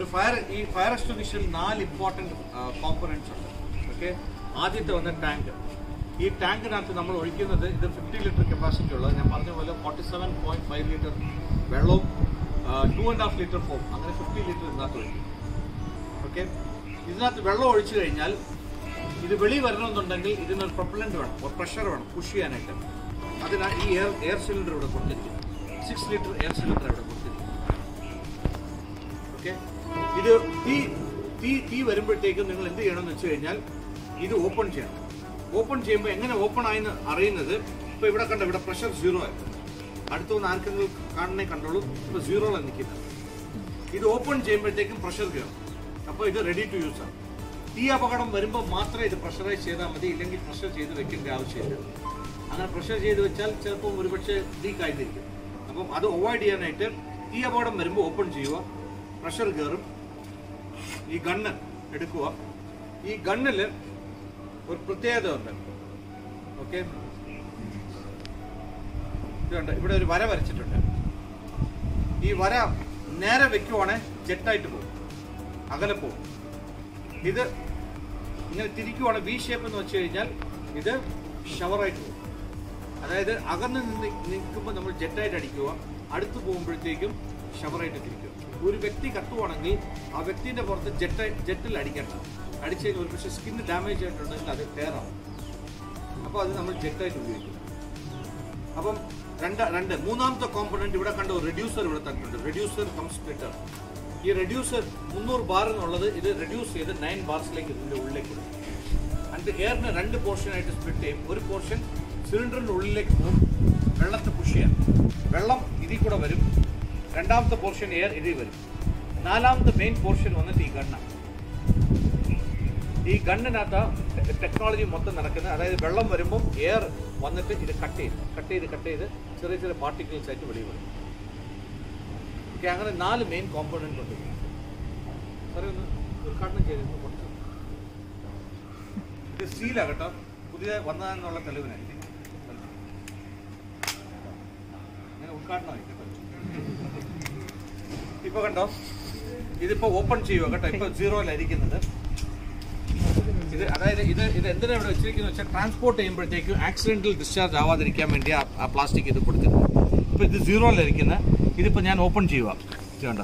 Fire ഈ fire എക്സ്റ്റിങ്ഷനിൽ നാല് important components ഉണ്ട് ഓക്കെ ആദ്യത്തെ വന്ന് ടാങ്ക് ഈ ടാങ്കിനകത്ത് നമ്മൾ ഒഴിക്കുന്നത് ഇത് ഫിഫ്റ്റി ലിറ്റർ കപ്പാസിറ്റി ഉള്ളത് ഞാൻ പറഞ്ഞ പോലെ forty seven point five litre വെള്ളവും two and half litre foam അങ്ങനെ ഫിഫ്റ്റി ലിറ്റർ ഇതിനകത്ത് ഒഴിക്കും ഓക്കെ ഇതിനകത്ത് വെള്ളം ഒഴിച്ചു കഴിഞ്ഞാൽ ഇത് വെളി വരണമെന്നുണ്ടെങ്കിൽ ഇതിനൊരു പ്രൊപ്പലന്റ് വേണം ഒരു പ്രഷർ വേണം പുഷ് ചെയ്യാനായിട്ട് അതിനാൽ ഈ എയർ എയർ സിലിണ്ടർ ഇവിടെ കൊടുത്തിരിക്കും സിക്സ് ലിറ്റർ എയർ സിലിണ്ടർ ഇവിടെ കൊടുത്തിരിക്കും ഓക്കെ ഇത് തീ തീ തീ വരുമ്പോഴത്തേക്കും നിങ്ങൾ എന്ത് ചെയ്യണമെന്ന് വെച്ച് കഴിഞ്ഞാൽ ഇത് ഓപ്പൺ ചെയ്യണം ഓപ്പൺ ചെയ്യുമ്പോൾ എങ്ങനെ ഓപ്പൺ ആയെന്ന് അറിയുന്നത് ഇപ്പൊ ഇവിടെ കണ്ട ഇവിടെ പ്രഷർ സീറോ ആയി അടുത്ത ഒന്ന് ആർക്കെങ്കിലും കാണണേ കണ്ടോളൂ ഇപ്പൊ സീറോയിലാണ് നിൽക്കുന്നത് ഇത് ഓപ്പൺ ചെയ്യുമ്പോഴത്തേക്കും പ്രഷർ കയറും അപ്പോൾ ഇത് റെഡി ടു യൂസ് ആണ് തീ അപകടം വരുമ്പോൾ മാത്രമേ ഇത് പ്രഷറൈസ് ചെയ്താൽ മതി ഇല്ലെങ്കിൽ പ്രഷർ ചെയ്ത് വെക്കേണ്ട ആവശ്യമില്ല അങ്ങനെ പ്രഷർ ചെയ്ത് വെച്ചാൽ ചിലപ്പോൾ ഒരുപക്ഷെ ലീക്ക് ആയിരിക്കും അപ്പം അത് അവോയ്ഡ് ചെയ്യാനായിട്ട് തീ അപകടം വരുമ്പോൾ ഓപ്പൺ ചെയ്യുക പ്രഷർ കയറും ഈ ഗണ്ണ് എടുക്കുക ഈ ഗണ്ണിൽ ഒരു പ്രത്യേകത ഉണ്ട് ഓക്കെ ഇതുണ്ട് ഇവിടെ ഒരു വര വരച്ചിട്ടുണ്ട് ഈ വര നേരെ വെക്കുവാണെങ്കിൽ ജെറ്റായിട്ട് പോകും അകലെ പോകും ഇത് ഇങ്ങനെ തിരിക്കുവാണ് വി ഷേപ്പ് എന്ന് വെച്ച് കഴിഞ്ഞാൽ ഇത് ഷവറായിട്ട് പോകും അതായത് അകന്ന് നിന്ന് നിൽക്കുമ്പോൾ നമ്മൾ ജെറ്റായിട്ട് അടിക്കുക അടുത്ത് പോകുമ്പോഴത്തേക്കും ഷവറായിട്ട് തിരിക്കുക ഒരു വ്യക്തി കത്തുവാണെങ്കിൽ ആ വ്യക്തിന്റെ പുറത്ത് ജെറ്റ് ജെറ്റിൽ അടിക്കണ്ട അടിച്ചു കഴിഞ്ഞാൽ ഒരു പക്ഷേ സ്കിന്ന് ഡാമേജ് ആയിട്ടുണ്ടെങ്കിൽ അത് ടയറാവും അപ്പോൾ അത് നമ്മൾ ജെറ്റായിട്ട് ഉപയോഗിക്കും അപ്പം രണ്ട് രണ്ട് മൂന്നാമത്തെ കോമ്പണന്റ് ഇവിടെ കണ്ട ഒരു റെഡ്യൂസർ ഇവിടെ തന്നിട്ടുണ്ട് റെഡ്യൂസർ കം സ്പ്ലിറ്റർ ഈ റെഡ്യൂസർ മുന്നൂറ് ബാർ എന്നുള്ളത് ഇത് റെഡ്യൂസ് ചെയ്ത് നയൻ ബാർസിലേക്ക് ഇതിന്റെ ഉള്ളിലേക്ക് ഇടും എന്നിട്ട് എയറിന് രണ്ട് പോർഷൻ ആയിട്ട് സ്പ്ലിറ്റ് ചെയ്യും ഒരു പോർഷൻ സിലിണ്ടറിന്റെ ഉള്ളിലേക്ക് പോകും വെള്ളത്തെ പുഷ് ചെയ്യാൻ വെള്ളം ഇതിൽ കൂടെ വരും രണ്ടാമത്തെ പോർഷൻ എയർ ഇതിൽ വരും നാലാമത്തെ മെയിൻ പോർഷൻ വന്നിട്ട് ഈ ഗണ്ണ ഈ ഗണ്ണിനകത്ത് ടെക്നോളജി മൊത്തം നടക്കുന്നത് അതായത് വെള്ളം വരുമ്പോൾ എയർ വന്നിട്ട് ഇത് കട്ട് ചെയ്ത് കട്ട് ചെയ്ത് കട്ട് ചെയ്ത് ചെറിയ ചെറിയ പാർട്ടിക്കിൾസ് ആയിട്ട് വെളിയിൽ വരും ഓക്കെ അങ്ങനെ നാല് മെയിൻ കോമ്പോണന്റ് ഉണ്ട് സാറേ ഒന്ന് ഉദ്ഘാടനം ചെയ്തിരുന്നു കുറച്ച് ഇത് സ്റ്റീലാ കേട്ടോ പുതിയ വന്നതെന്നുള്ള തെളിവിനായി അങ്ങനെ ഉദ്ഘാടനമായി കേട്ടോ ഇപ്പൊ കണ്ടോ ഇതിപ്പോ ഓപ്പൺ ചെയ്യുക കേട്ടോ ഇപ്പൊ സീറോയിലായിരിക്കുന്നത് ഇത് അതായത് ഇത് ഇത് എന്തിനാ ഇവിടെ വെച്ചിരിക്കുന്നത് വെച്ചാൽ ട്രാൻസ്പോർട്ട് ചെയ്യുമ്പോഴത്തേക്ക് ആക്സിഡന്റൽ ഡിസ്ചാർജ് ആവാതിരിക്കാൻ വേണ്ടി ആ- ആ പ്ലാസ്റ്റിക് ഇത് കൊടുത്തിട്ടുണ്ട് ഇപ്പൊ ഇത് സീറോയിലിരിക്കുന്ന ഇതിപ്പോ ഞാൻ ഓപ്പൺ ചെയ്യുക ഇത് കണ്ടോ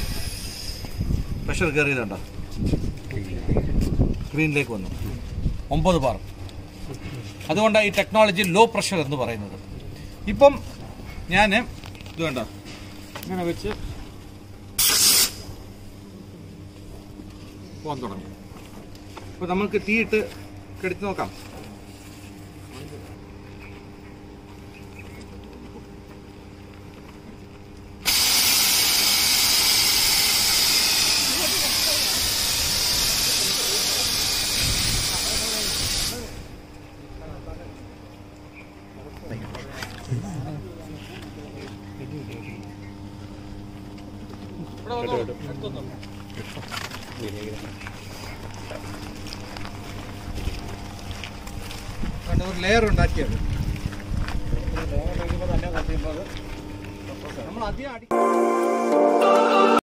പ്രഷർ കയറിയതുണ്ടോ സ്ക്രീനിലേക്ക് വന്നു ഒമ്പത് ബാർ അതുകൊണ്ടാണ് ഈ ടെക്നോളജി ലോ പ്രഷർ എന്ന് പറയുന്നത് ഇപ്പം ഞാൻ ഇത് കണ്ടോ ഇങ്ങനെ വെച്ച് പോകാൻ തുടങ്ങും അപ്പോൾ നമുക്ക് തീയിട്ട് കെടുത്തി നോക്കാം ഇവിടെ വന്നോളൂ. അടുത്തൊന്നോ. കണ്ടോ, ഒരു ലെയർ ഉണ്ടാക്കിയത് നമ്മൾ അധികം അടി